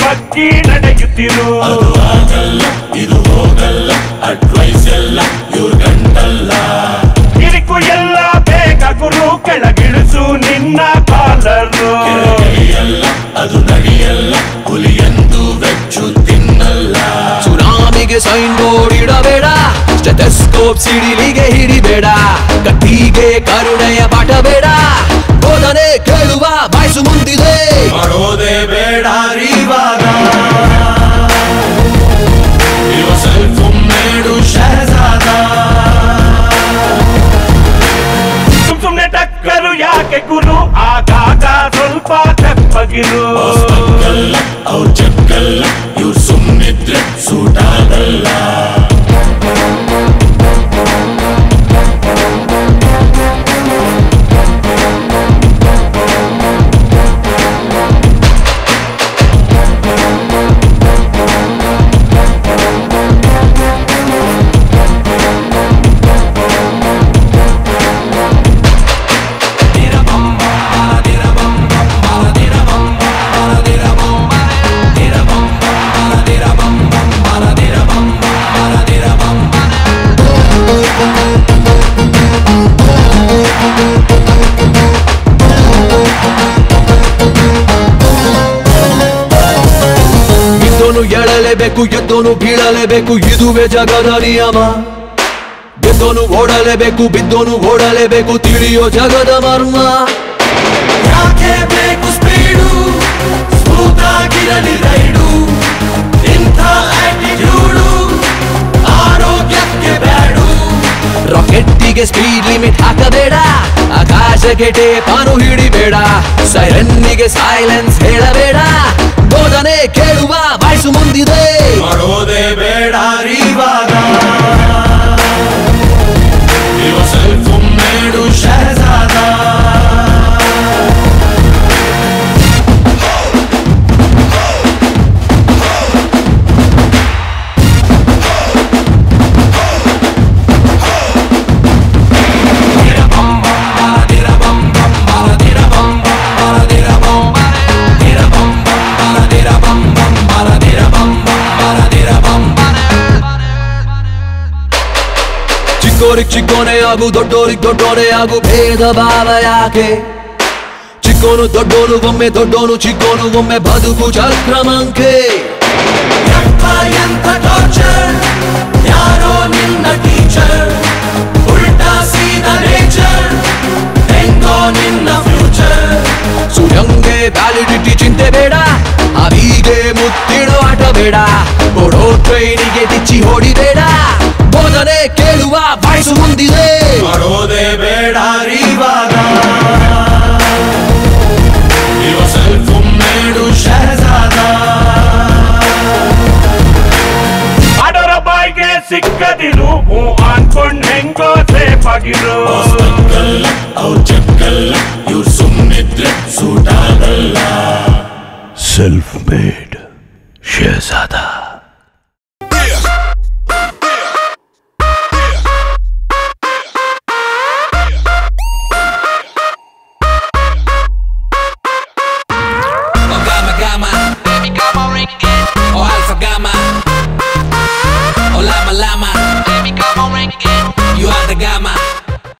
ಬಗ್ಗಿ ನಡೆಯುತ್ತಿರು ಅದು ಆಗಲ್ಲ ಇದು ಹೋಗಲ್ಲ ಅಡ್ವೈಸ್ ಎಲ್ಲ ಇವ್ರ ಗಂಟಲ್ಲ ಕಿರಿಕು ಎಲ್ಲ ಬೇಗ ಗುರು ಕೆಳಗಿಳಿಸು ನಿನ್ನ ಕಾಲರು ನಡೆಯಲ್ಲ ಅದು ನಡೆಯಲ್ಲ ಹುಲಿಯಂದು ವೆಚ್ಚು ತಿನ್ನಲ್ಲ ಸುನಾಮಿಗೆ ಸೈನ್ ಬೋರ್ಡ್ ಇಡಬೇಡ ಸ್ಟೆಥೆಸ್ಕೋಪ್ ಸಿಡಿಲಿಗೆ ಹಿಡಿಬೇಡ ಕತ್ತಿಗೆ ಕರುಣೆಯ ಪಾಠ ಬೇಡ ಬೋಧನೆ ಕೇಳುವ ಬಾಯ್ಸು ಮುಂದಿದೆ ಮಾಡೋದೇ ಬೇಡ ಇವಾಗ ಇವ ಸೆಲ್ಫ್ ಮೇಡು ಶಹಜಾದ ಸುಮ್ ಸುಮ್ನೆ ಟಕ್ಕರು ಯಾಕೆ ಗುರು ಆಗಾಗ ಸ್ವಲ್ಪ ತೆಪ್ಪಗಿರು ಅಲ್ಲ ಅವ್ರ ಚಕ್ಕಲ್ಲ ಇವ್ರು ಸುಮ್ಮನಿದ್ರೆ ಸೂಟ್ ಆಗಲ್ಲ ಇದ್ದೋನು ಎಳಲೇಬೇಕು ಎದ್ದೋನು ಬೀಳಲೇಬೇಕು ಇದುವೇ ಜಗದ ನಿಯಮ ಗೆದ್ದೋನು ಓಡಲೇಬೇಕು ಬಿದ್ದೋನು ಓಡಲೇಬೇಕು ತಿಳಿಯೋ ಜಗದ ಮರ್ಮ ಯಾಕೆ ಬೇಕು ಸ್ಪೀಡು ಸ್ಮೂತ್ ಆಗಿರಲಿ ರೈಡು ಇಂಥ ಆಟಿಟ್ಯೂಡು ಆರೋಗ್ಯಕ್ಕೆ ಬೇಡು ರಾಕೆಟ್ಟಿಗೆ ಸ್ಪೀಡ್ ಲಿಮಿಟ್ ಹಾಕಬೇಡ ಆಕಾಶಕ್ಕೆ ಟೇಪಾನು ಹಿಡಿಬೇಡ ಸೈರನ್ನಿಗೆ ಸೈಲೆನ್ಸ್ ಹೇಳಬೇಡ ಬೋಧನೆ ಕೇಳುವ ಬಾಯ್ಸು ಮುಂದಿದೆ ಮಾಡೋದೇ ಬೇಡ ಇವಾಗ ಇವ ಸೆಲ್ಫ್ ಮೇಡು ಶಹಜಾದ ಚಿಕ್ಕೋರಿಗೆ ಚಿಕ್ಕೋನೆ ಆಗು ದೊಡ್ಡೋರಿಗೆ ದೊಡ್ಡೋನೆ ಆಗು ಭೇದ ಭಾವ ಯಾಕೆ ಚಿಕ್ಕೋನು ದೊಡ್ಡೋನು ಒಮ್ಮೆ ದೊಡ್ಡೋನು ಚಿಕ್ಕೋನು ಒಮ್ಮೆ ಬದುಕು ಚಕ್ರಮಂಕೆ ಯಪ್ಪ ಎಂಥ ಟಾರ್ಚರ್ ಯಾರೋ ನಿನ್ನ ಟೀಚರ್ ಉಲ್ಟಾ ಸೀದಾ ನೇಚರ್ ಹೆಂಗೋ ನಿನ್ನ ಫ್ಯೂಚರ್ ಸುರಂಗೆ ವ್ಯಾಲಿಡಿಟಿ ಚಿಂತೆ ಬೇಡ ಅವಿಗೆ ಮುತ್ತಿಡೋ ಆಟ ಬೇಡ ಕೊಡೋ ಟ್ರೈನಿಗೆ ಡಿಚ್ಚಿ ಹೊಡಿಬೇಡ ಬೋಧನೆ ಕೇಳುವ ಬಾಯ್ಸು ಮುಂದಿದೆ ಮಾಡೋದೇ ಬೇಡ ಇವಾಗ ಇವ ಸೆಲ್ಫ್ ಮೇಡು ಶಹಜಾದ ಆಡೋರ ಬಾಯ್ಗೆ ಸಿಕ್ಕದಿರು ಹೂ ಅನ್ಕೊಂಡ್ ಹೆಂಗೋ ಸೇಫ್ ಆಗಿರು ಕಲ್ಲ ಅವ್ರ ಚಕ್ಕಲ್ಲ ಇವ್ರು ಸುಮ್ಮನಿದ್ರೆ ಸೂಟ್ ಆಗಲ್ಲ ಸೆಲ್ಫ್ ಮೇಡ್ ಶೇಜಾದ